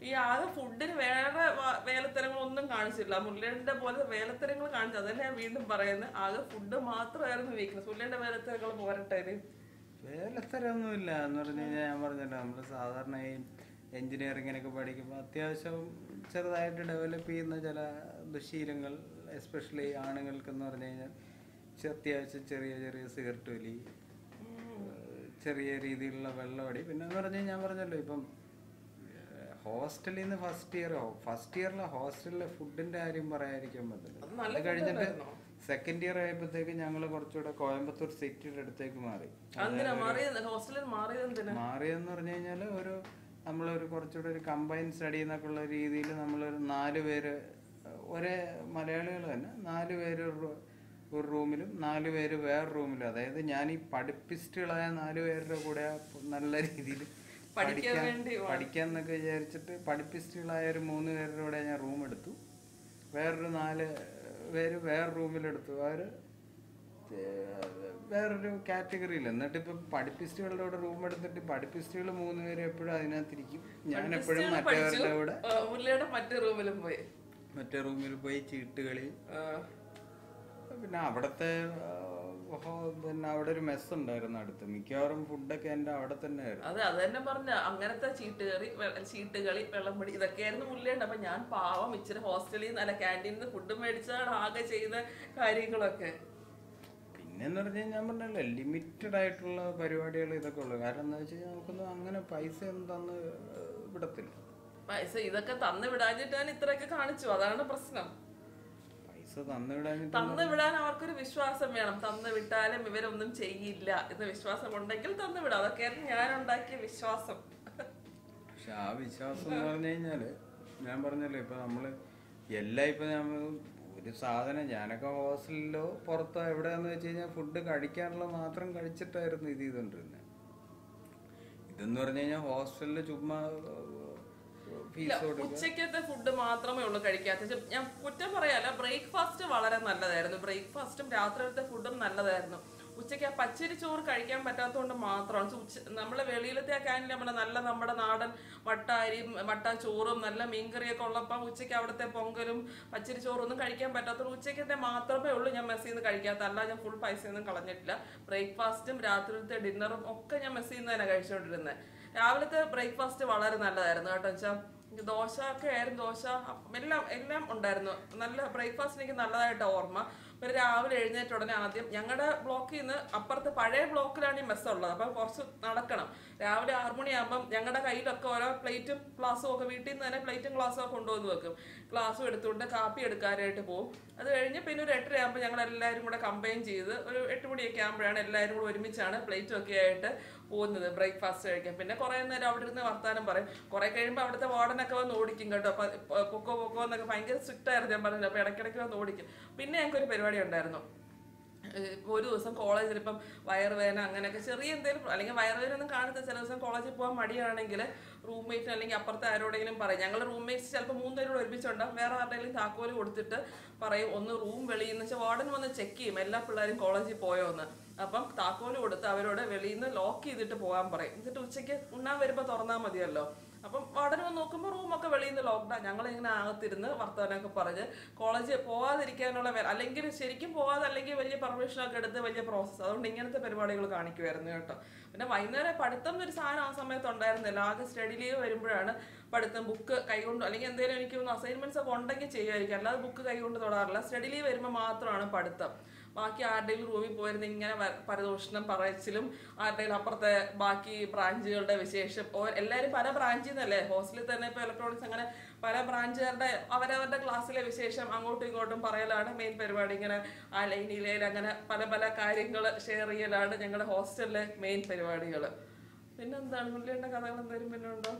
ഈ ആകെ ഫുഡിന് വേറെ വ- വേലത്തരങ്ങളൊന്നും കാണിച്ചില്ല മുല്ലേന്റെ പോലെ വേലത്തരങ്ങൾ കാണിച്ചു അതന്നെ ഞാൻ വീണ്ടും പറയുന്നത് ആകെ ഫുഡ് മാത്രമായിരുന്നു വീക്ക്നസ് മുല്ലേന്റെ വേലത്തരങ്ങൾ പോരട്ടെ ഇനി. വേലത്തരമൊന്നുമില്ല എന്ന് പറഞ്ഞു കഴിഞ്ഞാൽ ഞാൻ പറഞ്ഞല്ലോ നമ്മൾ സാധാരണ ഈ എൻജിനീയറിങ്ങിനൊക്കെ പഠിക്കുമ്പോൾ അത്യാവശ്യം ചെറുതായിട്ട് ഡെവലപ്പ് ചെയ്യുന്ന ചില ദുശീലങ്ങൾ എസ്പെഷ്യലി ആണുങ്ങൾക്കെന്ന് പറഞ്ഞു കഴിഞ്ഞാൽ ചെ- അത്യാവശ്യം ചെറിയ ചെറിയ സിഗരറ്റ് വലി ഏഹ് ചെറിയ രീതിയിലുള്ള വെള്ളമടി പിന്നെ എന്ന് പറഞ്ഞാൽ ഞാൻ പറഞ്ഞല്ലോ ഇപ്പം ഹോസ്റ്റലിൽ നിന്ന് ഫസ്റ്റ് ഇയർ ഫസ്റ്റ് ഇയറിലെ ഹോസ്റ്റലിലെ ഫുഡിന്റെ കാര്യം പറയാതിരിക്കാൻ പറ്റില്ല അത് നല്ല അത് കഴിഞ്ഞിട്ട് ഫുഡല്ലായിരുന്നോ? സെക്കൻഡ് ഇയർ ആയപ്പോഴത്തേക്ക് ഞങ്ങൾ കുറച്ചുകൂടെ കോയമ്പത്തൂർ സിറ്റിയുടെ അടുത്തേക്ക് മാറി എന്തിനാ മാറിയത് ഹോസ്റ്റലിൽ മാറിയത് എന്തിനാ മാറിയെന്ന് പറഞ്ഞു കഴിഞ്ഞാൽ ഒരു നമ്മളൊരു കുറച്ചുകൂടെ ഒരു കമ്പൈൻ സ്റ്റഡി എന്നൊക്കെ ഉള്ള രീതിയിൽ നമ്മളൊരു നാല് പേര് ഒരേ മലയാളികൾ തന്നെ നാല് പേര് ഒരു റൂ- ഒരു റൂമിലും നാല് പേര് വേറെ റൂമിലും അതായത് ഞാൻ ഈ പഠിപ്പിസ്റ്റുകളായ നാല് പേരുടെ കൂടെ നല്ല രീതിയിൽ പഠിക്കാൻ വേണ്ടി പഠിക്കാൻ എന്നൊക്കെ വിചാരിച്ചിട്ട് പഠിപ്പിസ്റ്റുകളായ ഒരു മൂന്ന് പേരുടെ കൂടെ ഞാൻ റൂം എടുത്തു വേറൊരു നാല് പേര് വേറെ റൂമിലെടുത്തു അവർ വേറൊരു കാറ്റഗറിയിൽ എന്നിട്ട് ഇപ്പം പഠിപ്പിസ്റ്റുകളുടെ കൂടെ റൂം എടുത്തിട്ട് പഠിപ്പിസ്റ്റുകൾ മൂന്ന് പേര് എപ്പോഴും അതിനകത്തിരിക്കും ഞാൻ എപ്പോഴും മറ്റവരുടെ കൂടെ ആ, മുല്ലയുടെ മറ്റേ റൂമിലും പോയി മറ്റേ റൂമിൽ പോയി ചീട്ടുകളി ആ, പിന്നെ അവിടുത്തെ ആ, ഹോ- പിന്നെ അവിടെ ഒരു മെസ്സ് ഉണ്ടായിരുന്നു അടുത്ത് മിക്കവാറും ഫുഡൊക്കെ എൻ്റെ അവിടെ തന്നെ ആയിരുന്നു അതെ അത് തന്നെ പറഞ്ഞ അങ്ങനത്തെ ചീട്ടുകളി വെ- ചീട്ടുകളി വെള്ളംപൊടി ഇതൊക്കെയായിരുന്നു മുല്ലേണ്ട അപ്പൊ ഞാൻ പാവം ഇച്ചിരി ഹോസ്റ്റലിൽ നിന്ന് അല്ല ക്യാൻറ്റീനിൽ നിന്ന് ഫുഡ് മേടിച്ചാണ് ആകെ ചെയ്ത കാര്യങ്ങളൊക്കെ പിന്നെന്ന് പറഞ്ഞാൽ ഞാൻ പറഞ്ഞല്ലോ ലിമിറ്റഡ് ആയിട്ടുള്ള പരിപാടികൾ ഇതൊക്കെ ഉള്ളു കാരണം എന്താ വെച്ച് കഴിഞ്ഞാൽ നമുക്കൊന്നും അങ്ങനെ പൈസ ഒന്നും തന്ന് വിടത്തില്ല പൈസ ഇതൊക്കെ തന്നു വിടാഞ്ഞിട്ടാണ് ഇത്രയൊക്കെ കാണിച്ചു അതാണ് പ്രശ്നം പൈസ തന്നു വിടാനിട്ട് തന്നു വിടാൻ അവർക്കൊരു വിശ്വാസം വേണം തന്നു വിട്ടാലും ഇവരൊന്നും ചെയ്യില്ല എന്ന വിശ്വാസം ഉണ്ടെങ്കിൽ തന്നു വിടാം അതൊക്കെയായിരുന്നു ഞാൻ ഉണ്ടാക്കിയ വിശ്വാസം പക്ഷെ ആ വിശ്വാസം എന്ന് പറഞ്ഞു കഴിഞ്ഞാല് ഞാൻ പറഞ്ഞല്ലോ ഇപ്പൊ നമ്മള് എല്ലാം ഇപ്പൊ നമ്മൾ ഒരു സാധനം ഞാനൊക്കെ ഹോസ്റ്റലിലോ പുറത്തോ എവിടെയാന്ന് വെച്ച് കഴിഞ്ഞാൽ ഫുഡ് കഴിക്കാനുള്ള മാത്രം കഴിച്ചിട്ടായിരുന്നു ഇത് ചെയ്തോണ്ടിരുന്നത് ഇതെന്ന് പറഞ്ഞു കഴിഞ്ഞാൽ ഹോസ്റ്റലിൽ ചുമ്മാ ഫീസ് കൊടുക്കുക ഉച്ചക്കത്തെ ഫുഡ് മാത്രമേ ഉള്ളൂ കഴിക്കാത്ത ഞാൻ കുറ്റം പറയാല ബ്രേക്ക്ഫാസ്റ്റ് വളരെ നല്ലതായിരുന്നു ബ്രേക്ക്ഫാസ്റ്റും രാത്രിയിലത്തെ ഫുഡും നല്ലതായിരുന്നു ഉച്ചയ്ക്ക് ആ പച്ചരി ചോറ് കഴിക്കാൻ പറ്റാത്തതുകൊണ്ട് മാത്രമാണ് ഉച്ച നമ്മളെ വെളിയിലത്തെ ആ ക്യാനിൽ നമ്മുടെ നല്ല നമ്മുടെ നാടൻ വട്ട അരിയും വട്ട ചോറും നല്ല മീൻകറിയൊക്കെ ഉള്ളപ്പം ഉച്ചയ്ക്ക് അവിടുത്തെ പൊങ്കലും പച്ചരി ചോറും ഒന്നും കഴിക്കാൻ പറ്റാത്തതുകൊണ്ട് ഉച്ചയ്ക്കത്തെ മാത്രമേ ഉള്ളൂ ഞാൻ മെസ്സിൽ നിന്ന് കഴിക്കാത്ത അല്ല ഞാൻ ഫുൾ പൈസയൊന്നും കളഞ്ഞിട്ടില്ല ബ്രേക്ക്ഫാസ്റ്റും രാത്രിയിലത്തെ ഡിന്നറും ഒക്കെ ഞാൻ മെസ്സിൽ നിന്ന് തന്നെ കഴിച്ചുകൊണ്ടിരുന്നത് രാവിലത്തെ ബ്രേക്ക്ഫാസ്റ്റ് വളരെ നല്ലതായിരുന്നു കേട്ടോ വെച്ചാൽ ദോശ ഒക്കെ ആയിരുന്നു ദോശ അപ്പം എല്ലാം എല്ലാം ഉണ്ടായിരുന്നു നല്ല ബ്രേക്ക്ഫാസ്റ്റ് എനിക്ക് നല്ലതായിട്ട് ഓർമ്മ പിന്നെ രാവിലെ എഴുന്നേറ്റ ഉടനെ ആദ്യം ഞങ്ങളുടെ ബ്ലോക്കിൽ നിന്ന് അപ്പുറത്ത് പഴയ ബ്ലോക്കിലാണ് ഈ മെസ്സ് ഉള്ളത് അപ്പം കുറച്ച് നടക്കണം രാവിലെ ആറു മണിയാകുമ്പം ഞങ്ങളുടെ കയ്യിലൊക്കെ ഓരോ പ്ലേറ്റും ഗ്ലാസ്സും ഒക്കെ വീട്ടിൽ നിന്ന് തന്നെ പ്ലേറ്റും ഗ്ലാസ്സും ഒക്കെ കൊണ്ടുവന്ന് വെക്കും ഗ്ലാസ്സും എടുത്തുകൊണ്ട് കാപ്പി എടുക്കാനായിട്ട് പോകും അത് കഴിഞ്ഞ് പിന്നെ ഒരു എട്ടര ആകുമ്പോൾ ഞങ്ങൾ എല്ലാവരും കൂടെ കമ്പൈൻ ചെയ്ത് ഒരു എട്ട് മണിയൊക്കെ ആകുമ്പോഴാണ് എല്ലാവരും കൂടെ ഒരുമിച്ചാണ് പ്ലേറ്റും ഒക്കെ ആയിട്ട് പോകുന്നത് ബ്രേക്ക്ഫാസ്റ്റ് കഴിക്കാൻ പിന്നെ കുറേ നേരം അവിടെ ഇരുന്ന് വർത്താനം പറയും കുറേ കഴിയുമ്പോൾ അവിടുത്തെ വാർഡനൊക്കെ വന്ന് ഓടിക്കും കേട്ടോ അപ്പൊ പൊ- പൊക്കോ പൊക്കോ എന്നൊക്കെ ഭയങ്കര സ്ട്രിക്റ്റ് ആയിരുന്നു ഞാൻ പറഞ്ഞില്ല അപ്പൊ ഇടയ്ക്കിടയ്ക്ക് വന്ന് ഓടിക്കും പിന്നെ ഞങ്ങൾക്ക് ഒരു പരിപാടി ഉണ്ടായിരുന്നു ഏഹ് ഒരു ദിവസം കോളേജിൽ ഇപ്പം വയറുവേദന അങ്ങനെയൊക്കെ ചെറിയ എന്തെങ്കിലും അല്ലെങ്കിൽ വയറുവേദന ഒന്നും കാണുന്നത് ചില ദിവസം കോളേജിൽ പോകാൻ മടിയാണെങ്കിൽ റൂംമേറ്റിന് അല്ലെങ്കിൽ അപ്പുറത്തെ ആരോടെങ്കിലും പറയും ഞങ്ങൾ റൂംമേറ്റ്സ് ചിലപ്പോൾ മൂന്നുപേരോട് ഒരുമിച്ചുണ്ടാവും വേറെ ആരുടെങ്കിലും താക്കോല് കൊടുത്തിട്ട് പറയും ഒന്ന് റൂം വെളിയിൽ നിന്ന് വെച്ചാൽ വാർഡൻ വന്ന് ചെക്ക് ചെയ്യും എല്ലാ പിള്ളേരും കോളേജിൽ പോയോ എന്ന് അപ്പം താക്കോല് കൊടുത്ത് അവരോട് വെളിയിൽ നിന്ന് ലോക്ക് ചെയ്തിട്ട് പോകാൻ പറയും എന്നിട്ട് ഉച്ചയ്ക്ക് ഉണ്ണാൻ വരുമ്പോൾ തുറന്നാൽ മതിയല്ലോ അപ്പം വാർഡൻ വന്ന് നോക്കുമ്പോൾ റൂമൊക്കെ വെളിയിൽ നിന്ന് ലോക്ക്ഡൗൺ ഞങ്ങൾ ഇങ്ങനെ അകത്തിരുന്ന് വർത്തമാനമൊക്കെ പറഞ്ഞ് കോളേജിൽ പോവാതിരിക്കാനുള്ള വേ- അല്ലെങ്കിൽ ശരിക്കും പോവാതെ അല്ലെങ്കിൽ വലിയ പെർമിഷനൊക്കെ എടുത്ത് വലിയ പ്രോസസ്സ് അതുകൊണ്ട് ഇങ്ങനത്തെ പരിപാടികൾ കാണിക്കുമായിരുന്നു കേട്ടോ പിന്നെ വൈകുന്നേരം പഠിത്തം എന്നൊരു സാധനം ആ സമയത്ത് ഉണ്ടായിരുന്നില്ല ആകെ സ്റ്റഡി ലീവ് വരുമ്പോഴാണ് പഠിത്തം ബുക്ക് കൈകൊണ്ട് അല്ലെങ്കിൽ എന്തെങ്കിലും എനിക്ക് അസൈൻമെന്റ്സ് ഒക്കെ ഉണ്ടെങ്കിൽ ചെയ്യുമായിരിക്കും അല്ലാതെ ബുക്ക് കൈകൊണ്ട് തൊടാറില്ല സ്റ്റഡി ലീവ് വരുമ്പോൾ മാത്രമാണ് പഠിത്തം ബാക്കി ആരുടെയും റൂമിൽ പോയിരുന്ന് ഇങ്ങനെ വ- പരദൂഷണം പറയച്ചിലും ആരുടെയും അപ്പുറത്തെ ബാക്കി ബ്രാഞ്ചുകളുടെ വിശേഷം ഓ- എല്ലാവരും പല ബ്രാഞ്ചിൽ നിന്നല്ലേ ഹോസ്റ്റലിൽ തന്നെ ഇപ്പോൾ ഇലക്ട്രോണിക്സ് അങ്ങനെ പല ബ്രാഞ്ചുകാരുടെ അവരവരുടെ ക്ലാസ്സിലെ വിശേഷം അങ്ങോട്ടും ഇങ്ങോട്ടും പറയലാണ് മെയിൻ പരിപാടി ഇങ്ങനെ ആ ലൈനിലയിൽ അങ്ങനെ പല പല കാര്യങ്ങൾ ഷെയർ ചെയ്യലാണ് ഞങ്ങളുടെ ഹോസ്റ്റലിലെ മെയിൻ പരിപാടികൾ പിന്നെന്താണ് മുല്ലേണ്ട കഥകൾ എന്തെങ്കിലും പിന്നെ ഉണ്ടോ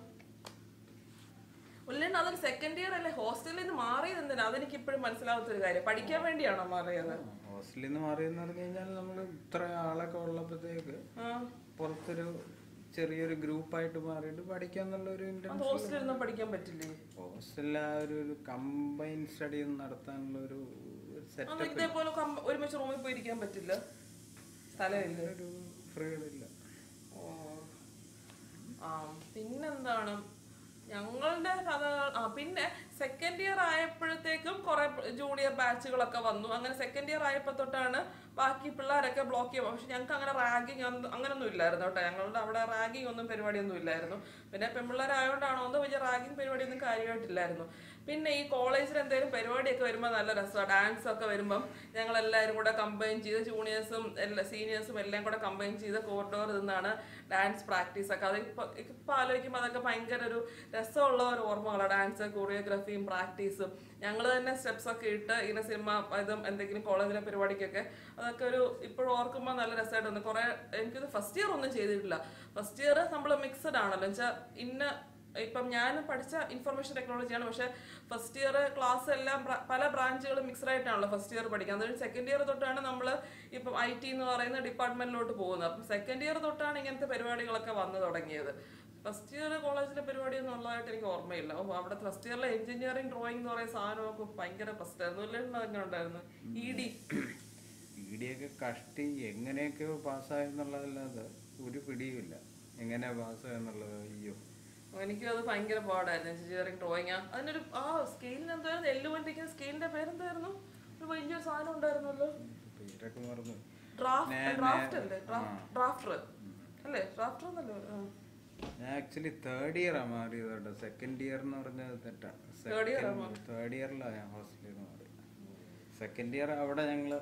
മുല്ലേണ്ട അതൊരു സെക്കൻഡ് ഇയർ അല്ലേ ഹോസ്റ്റലിൽ നിന്ന് മാറിയത് എന്തിനാ അതെനിക്ക് ഇപ്പോഴും മനസ്സിലാവാത്ത ഒരു കാര്യം പഠിക്കാൻ വേണ്ടിയാണോ മാറിയത് ഹോസ്റ്റലിൽ നിന്ന് മാറിയെന്ന് പറഞ്ഞു കഴിഞ്ഞാൽ നമ്മൾ ഇത്ര ആളൊക്കെ ഉള്ളപ്പോഴത്തേക്ക് ആ പുറത്തൊരു ചെറിയൊരു ഗ്രൂപ്പായിട്ട് മാറിയിട്ട് പഠിക്കാന്നുള്ള ഒരു അത് ഇന്റൻഷൻ ഹോസ്റ്റലിൽ പഠിക്കാൻ പറ്റില്ലേ ഹോസ്റ്റലിൽ ആ ഒരു ഒരു കമ്പൈൻ സ്റ്റഡി നടത്താനുള്ള ഒരു അന്ന് സെറ്റപ്പ് ഇതേപോലെ കം- ഒരുമിച്ച് റൂമിൽ പോയി ഇരിക്കാൻ പറ്റില്ല സ്ഥലമില്ല ഒരു ഫ്രീഡം ഇല്ല ഓ. ആ പിന്നെന്താണ് ഞങ്ങളുടെ കഥ ആ പിന്നെ സെക്കൻഡ് ഇയർ ആയപ്പോഴത്തേക്കും കുറെ ജൂനിയർ ബാച്ചുകളൊക്കെ വന്നു അങ്ങനെ സെക്കൻഡ് ഇയർ ആയപ്പോൾ തൊട്ടാണ് ബാക്കി പിള്ളേരൊക്കെ ബ്ലോക്ക് ചെയ്യുക പക്ഷെ ഞങ്ങൾക്ക് അങ്ങനെ റാഗിങ് അങ്ങനൊന്നും ഇല്ലായിരുന്നു കേട്ടോ ഞങ്ങളുടെ അവിടെ റാഗിങ് ഒന്നും പരിപാടിയൊന്നും ഇല്ലായിരുന്നു പിന്നെ പെൺപിള്ളേരായതുകൊണ്ടാണോ എന്തോ വലിയ റാഗിങ് പരിപാടിയൊന്നും കാര്യമായിട്ടില്ലായിരുന്നു പിന്നെ ഈ കോളേജിൽ എന്തെങ്കിലും പരിപാടിയൊക്കെ വരുമ്പോൾ നല്ല രസമാണ് ഡാൻസ് ഒക്കെ വരുമ്പം ഞങ്ങൾ എല്ലാവരും കൂടെ കമ്പൈൻ ചെയ്ത് ജൂനിയേഴ്സും എല്ലാ സീനിയേഴ്സും എല്ലാം കൂടെ കമ്പൈൻ ചെയ്ത് കോറിഡോർ നിന്നാണ് ഡാൻസ് പ്രാക്ടീസ് ഒക്കെ അത് ഇപ്പൊ ഇപ്പൊ ആലോചിക്കുമ്പോൾ അതൊക്കെ ഭയങ്കര ഒരു രസമുള്ള ഒരു ഓർമ്മകളാണ് ഡാൻസ് കൊറിയോഗ്രാഫിയും പ്രാക്ടീസും ഞങ്ങൾ തന്നെ സ്റ്റെപ്സ് ഒക്കെ ഇട്ട് ഇങ്ങനെ സിനിമ ഇതും എന്തെങ്കിലും കോളേജിലെ പരിപാടിക്കൊക്കെ അതൊക്കെ ഒരു ഇപ്പോഴും ഓർക്കുമ്പോൾ നല്ല രസമായിട്ട് തോന്നി കുറെ എനിക്കിത് ഫസ്റ്റ് ഇയർ ഒന്നും ചെയ്തിട്ടില്ല ഫസ്റ്റ് ഇയർ നമ്മൾ മിക്സഡ് ആണല്ലോ വെച്ചാൽ ഇന്ന ഇപ്പം ഞാൻ പഠിച്ച ഇൻഫർമേഷൻ ടെക്നോളജിയാണ് പക്ഷേ ഫസ്റ്റ് ഇയർ ക്ലാസ് എല്ലാം ബ്ര- പല ബ്രാഞ്ചുകളും മിക്സഡ് ആയിട്ടാണല്ലോ ഫസ്റ്റ് ഇയർ പഠിക്കുക അതുകൊണ്ട് സെക്കൻഡ് ഇയർ തൊട്ടാണ് നമ്മൾ ഇപ്പം ഐ ടി എന്ന് പറയുന്ന ഡിപ്പാർട്ട്മെന്റിലോട്ട് പോകുന്നത് അപ്പം സെക്കൻഡ് ഇയർ തൊട്ടാണ് ഇങ്ങനത്തെ പരിപാടികളൊക്കെ വന്നു തുടങ്ങിയത് ഫസ്റ്റ് ഇയർ കോളേജിലെ പരിപാടിയൊന്നും ഉള്ളതായിട്ട് എനിക്ക് ഓർമ്മയില്ല ഓ അവിടെ ഫസ്റ്റ് ഇയറിലെ എഞ്ചിനീയറിംഗ് ഡ്രോയിങ് എന്ന് പറയുന്ന സാധനമൊക്കെ ഭയങ്കര പ്രശ്നമായിരുന്നു അല്ലേ അങ്ങനെ ഉണ്ടായിരുന്നു ഇ ഡി ഇടിയൊക്കെ കഷ്ടി എങ്ങനെയൊക്കെയോ പാസ്സായെന്നുള്ളതല്ലാതെ ഒരു പിടിയുമില്ല എങ്ങനെ പാസ്സായെന്നുള്ളത് അയ്യോ എനിക്കും അത് ഭയങ്കര പാടായിരുന്നു എഞ്ചിനീയറിംഗ് ഡ്രോയിങ് അതിനൊരു ആ സ്കെയിലിന് എന്തായിരുന്നു എല്ലു കൊണ്ടിരിക്കുന്ന സ്കെയിലിന്റെ പേരെന്തായിരുന്നു ഒരു വലിയൊരു സാധനം ഉണ്ടായിരുന്നല്ലോ പേരൊക്കെ മറന്നു ഡ്രാഫ്റ്റ് നേ- ഡ്രാഫ്റ്റ് നേ- അല്ലേ ആ. ഡ്രാഫ്റ്റർ അല്ലേ ഡ്രാഫ്റ്റർ എന്നല്ലേ ആ. ഞാൻ ആക്ച്വലി തേർഡ് ഇയർ ആ മാറിയത് കേട്ടോ സെക്കൻഡ് ഇയർ എന്ന് പറഞ്ഞത് തെറ്റാണ് Third year ആ തേർഡ് ഇയറിലാണ് ഞാൻ ഹോസ്റ്റലിൽ നിന്ന് മാറി സെക്കൻഡ് ഇയർ അവിടെ ഞങ്ങള്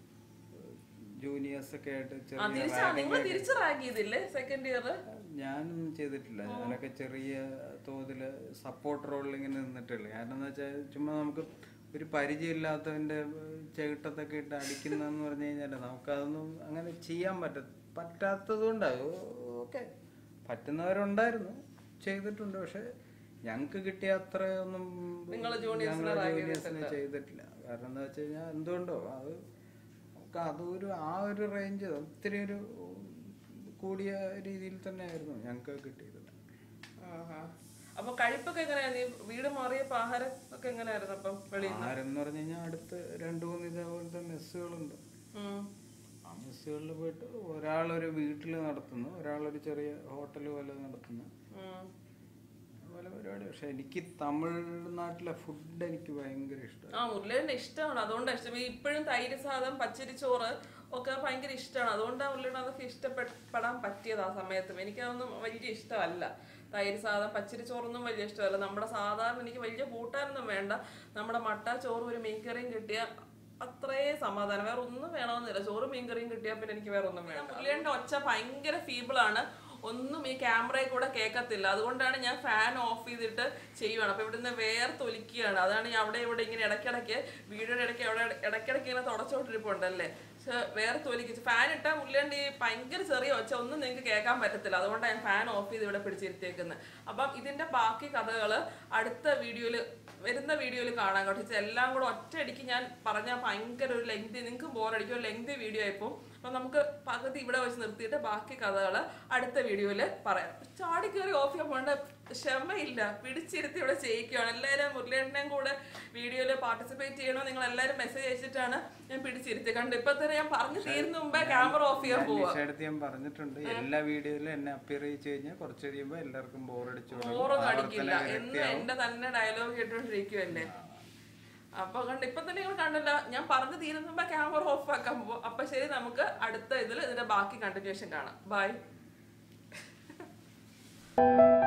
ജൂനിയേഴ്സ് ഒക്കെ ആയിട്ട് ആ ചെറിയ തിരിച്ചാ ragging നിങ്ങൾ ഒക്കെ- തിരിച്ച് റാഗ് ചെയ്തില്ലേ സെക്കൻഡ് ഇയർ ഞാനൊന്നും ചെയ്തിട്ടില്ല ഞാനൊക്കെ ചെറിയ തോതിൽ സപ്പോർട്ട് റോളിൽ ഇങ്ങനെ നിന്നിട്ടുള്ളൂ കാരണം എന്ന് വെച്ചാൽ ചുമ്മാ നമുക്ക് ഒരു പരിചയമില്ലാത്തവന്റെ ചെകിട്ടത്തൊക്കെ ഇട്ട് അടിക്കുന്നതെന്ന് പറഞ്ഞു കഴിഞ്ഞാൽ നമുക്കതൊന്നും അങ്ങനെ ചെയ്യാൻ പറ്റ പറ്റാത്തത് കൊണ്ടാണ് ഓക്കെ പറ്റുന്നവരുണ്ടായിരുന്നു ചെയ്തിട്ടുണ്ട് പക്ഷെ ഞങ്ങൾക്ക് കിട്ടിയ അത്ര ഒന്നും നിങ്ങള് juniors നെ ഞങ്ങള് rag juniors നെ ചെയ്തിട്ടില്ല കാരണം എന്താ വെച്ച് കഴിഞ്ഞാൽ എന്തുകൊണ്ടോ അത് നമുക്ക് അതൊരു ആ ഒരു റേഞ്ച് ഒത്തിരി ഒരു കൂടിയ രീതിയിൽ തന്നെ ആയിരുന്നു ഞങ്ങൾക്ക് കിട്ടിയത് അപ്പൊ കഴിപ്പൊക്കെ എങ്ങനെയായിരുന്നു ഈ വീട് മാറിയപ്പോ ആഹാരം ഒക്കെ എങ്ങനെയായിരുന്നു അപ്പം വെളിയിൽ ആഹാരം എന്ന് പറഞ്ഞു കഴിഞ്ഞാൽ അടുത്ത് രണ്ടു മൂന്ന് ഇതേപോലത്തെ മെസ്സുകളുണ്ട് ഉം. ആ മെസ്സുകളിൽ പോയിട്ട് ഒരാളൊരു വീട്ടിൽ നടത്തുന്നു ഒരാളൊരു ചെറിയ ഹോട്ടൽ പോലെ നടത്തുന്നു ഉം. പല പരിപാടി പക്ഷെ എനിക്ക് തമിഴ്നാട്ടിലെ ഫുഡ് എനിക്ക് ഭയങ്കര ഇഷ്ടമാണ് ആ മുരളിയുടെ ഇഷ്ടമാണ് അതുകൊണ്ട് ഇഷ്ടം ഈ ഇപ്പോഴും തൈര് സാദം പച്ചരി ചോറ് ഒക്കെ ഭയങ്കര ഇഷ്ടമാണ് അതുകൊണ്ടാണ് മുരളിയുടെ അതൊക്കെ ഇഷ്ടപ്പെടാൻ പറ്റിയത് ആ സമയത്തും എനിക്കതൊന്നും വലിയ ഇഷ്ടമല്ല തൈര് സാദം പച്ചരി ചോറൊന്നും വലിയ ഇഷ്ടമല്ല നമ്മുടെ സാധാരണ എനിക്ക് വലിയ കൂട്ടാനൊന്നും വേണ്ട നമ്മുടെ മട്ട ചോറും ഒരു മീൻകറിയും കിട്ടിയ അത്രേ സമാധാനം വേറെ ഒന്നും വേണമെന്നില്ല ചോറും മീൻകറിയും കിട്ടിയാൽ പിന്നെ എനിക്ക് വേറെ ഒന്നും വേണ്ട മുരളിയുടെ ഒച്ച ഭയങ്കര ഫീബിളാണ് ഒന്നും ഈ ക്യാമറയിൽ കൂടെ കേൾക്കത്തില്ല അതുകൊണ്ടാണ് ഞാൻ ഫാൻ ഓഫ് ചെയ്തിട്ട് ചെയ്യുവാണ് അപ്പൊ ഇവിടുന്ന് വേർത്തൊലിക്കുകയാണ് അതാണ് ഞാൻ അവിടെ ഇവിടെ ഇങ്ങനെ ഇടയ്ക്കിടയ്ക്ക് വീഡിയോയുടെ ഇടയ്ക്ക് അവിടെ ഇടയ്ക്കിടയ്ക്ക് ഇങ്ങനെ തുടച്ചോണ്ടിരിപ്പുണ്ടല്ലേ പക്ഷെ വേർത്തൊലിക്ക് ഫാൻ ഇട്ടാൽ മുല്ലേണ്ട ഈ ഭയങ്കര ചെറിയ ഒച്ച ഒന്നും നിങ്ങൾക്ക് കേൾക്കാൻ പറ്റത്തില്ല അതുകൊണ്ടാണ് ഞാൻ ഫാൻ ഓഫ് ചെയ്ത് ഇവിടെ പിടിച്ചിരുത്തിയേക്കുന്നത് അപ്പം ഇതിന്റെ ബാക്കി കഥകൾ അടുത്ത വീഡിയോയിൽ വരുന്ന വീഡിയോയിൽ കാണാൻ കേട്ടോ ഇത് എല്ലാം കൂടെ ഒറ്റയടിക്ക് ഞാൻ പറഞ്ഞ ഭയങ്കര ഒരു ലെങ്തി നിങ്ങൾക്ക് ബോറടിക്കും ഒരു ലെങ്തി വീഡിയോ ആയിപ്പോൾ അപ്പം നമുക്ക് പകുതി ഇവിടെ വെച്ച് നിർത്തിയിട്ട് ബാക്കി കഥകൾ അടുത്ത വീഡിയോയിൽ പറയാം ചാടി കയറി ഓഫ് ചെയ്യാൻ പോകേണ്ട ക്ഷമയില്ല പിടിച്ചിരുത്തി ഇവിടെ ചെയ്യിക്കുകയാണ് എല്ലാവരും മുരളിയേട്ടനെയും കൂടെ വീഡിയോയിൽ പാർട്ടിസിപ്പേറ്റ് ചെയ്യണോ നിങ്ങൾ എല്ലാവരും മെസ്സേജ് അയച്ചിട്ടാണ് ഞാൻ പിടിച്ചിരുത്തി കണ്ട് ഇപ്പൊ തന്നെ ഞാൻ പറഞ്ഞു തീരുന്ന മുമ്പേ ക്യാമറ ഓഫ് ചെയ്യാൻ പോവാ നിഷയടുത്ത് ഞാൻ പറഞ്ഞിട്ടുണ്ട് എല്ലാ വീഡിയോയിലും എന്നെ അപ്പിയർ ചെയ്ത് കഴിഞ്ഞാൽ കുറച്ച് കഴിയുമ്പോൾ എല്ലാവർക്കും ബോറടിച്ചു ബോറൊന്നും അടിക്കില്ല എന്ന് എന്റെ തന്നെ ഡയലോഗ് കേട്ടോണ്ടിരിക്കുവല്ലേ അപ്പൊ കണ്ട് ഇപ്പൊ തന്നെ നിങ്ങൾ കണ്ടല്ലോ ഞാൻ പറഞ്ഞു തീരുന്ന മുമ്പേ ക്യാമറ ഓഫ് ആക്കാൻ പോവാം അപ്പൊ ശരി നമുക്ക് അടുത്ത ഇതിൽ ഇതിന്റെ ബാക്കി കണ്ടിന്യൂഷൻ കാണാം ബൈ